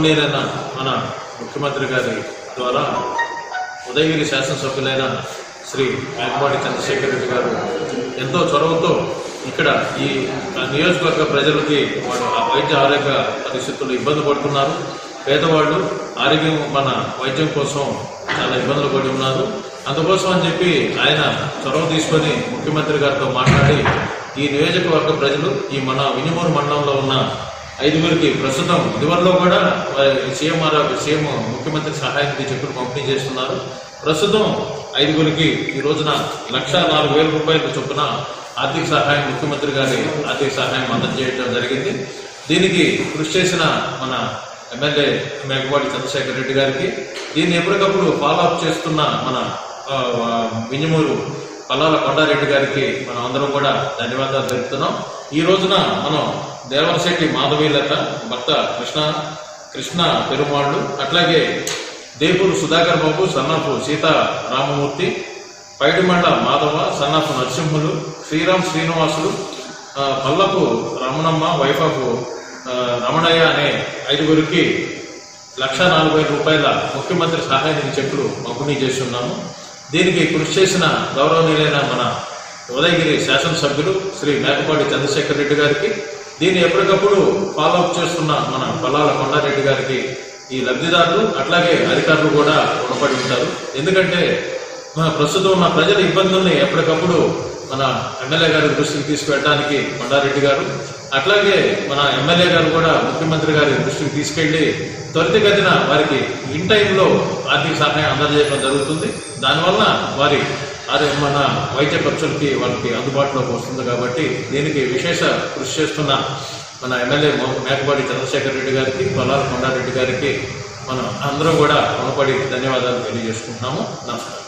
గౌరవనీయులైన మన ముఖ్యమంత్రి గారి ద్వారా ఉదయగిరి శాసనసభ్యులైన శ్రీ మేకపాటి చంద్రశేఖర్ రెడ్డి గారు ఎంతో చొరవతో ఇక్కడ ఈ నియోజకవర్గ ప్రజలకి వాళ్ళు ఆ వైద్య ఆరోగ్య పరిస్థితుల్లో ఇబ్బంది పడుతున్నారు పేదవాళ్ళు ఆరోగ్యం మన వైద్యం కోసం చాలా ఇబ్బందులు పడి ఉన్నారు అందుకోసం అని చెప్పి ఆయన చొరవ తీసుకొని ముఖ్యమంత్రి గారితో మాట్లాడి ఈ నియోజకవర్గ ప్రజలు ఈ మన వినిమూరు మండలంలో ఉన్న ఐదుగురికి ప్రస్తుతం ఇదివరలో కూడా వారి సీఎం ఆర్- సీఎం ముఖ్యమంత్రి సహాయ నిధి చెక్కులు పంపిణీ చేస్తున్నారు ప్రస్తుతం ఐదుగురికి ఈ రోజున లక్ష నాలుగు వేల రూపాయల చొప్పున ఆర్థిక సహాయం ముఖ్యమంత్రి గారి ఆర్థిక సహాయం అందజేయడం జరిగింది దీనికి కృషి చేసిన మన ఎమ్మెల్యే మేకపాటి చంద్రశేఖర్ రెడ్డి గారికి దీన్ని ఎప్పటికప్పుడు ఫాలో అప్ చేస్తున్న మన ఆ, ఆ, వింజమూరు పల్లాల కొండారెడ్డి గారికి మనం అందరం కూడా ధన్యవాదాలు తెలుపుతున్నాం ఈ రోజున మనం దేవరశెట్టి మాధవీలత భర్త కృష్ణ కృష్ణ పెరుమాళ్ళు అట్లాగే దేపూరు సుధాకర్ బాబు సన్నాఫు సీతా రామమూర్తి పైడిమండ మాధవ సన్నాఫు నరసింహులు శ్రీరామ్ శ్రీనివాసులు ఆ, పల్లపు రమణమ్మ వైఫ్ ఆఫ్ ఆ, రమణయ్య అనే ఐదుగురికి లక్ష నాలుగు వేల రూపాయల ముఖ్యమంత్రి సహాయ నిధి చెక్కులు పంపిణీ చేస్తున్నాము దీనికి కృషి చేసిన గౌరవనీయులైన మన ఉదయగిరి శాసనసభ్యులు శ్రీ మేకపాటి చంద్రశేఖర్ రెడ్డి గారికి దీన్ని ఎప్పటికప్పుడు ఫాలో అప్ చేస్తున్న మన పల్లాల కొండారెడ్డి గారికి ఈ లబ్ధిదారులు అట్లాగే అధికారులు కూడా రుణపడి ఉంటారు ఎందుకంటే మన ప్రస్తుతం ఉన్న ప్రజల ఇబ్బందుల్ని ఎప్పటికప్పుడు మన ఎమ్మెల్యే గారి దృష్టికి తీసుకువెళ్ళడానికి కొండారెడ్డి గారు అట్లాగే మన ఎమ్మెల్యే గారు కూడా ముఖ్యమంత్రి గారి దృష్టికి తీసుకెళ్లి త్వరితగతిన వారికి ఇన్ టైంలో ఆర్థిక సహాయం అందజేయడం జరుగుతుంది దానివల్ల వారి అదే మన వైద్య ఖర్చులకి వాళ్ళకి అందుబాటులోకి వస్తుంది కాబట్టి దీనికి విశేష కృషి చేస్తున్న మన ఎమ్మెల్యే మో- మేకపాటి చంద్రశేఖర్ రెడ్డి గారికి పొలాల కొండారెడ్డి గారికి మనం అందరం కూడా రుణపడి ధన్యవాదాలు తెలియజేసుకుంటున్నాము నమస్కారం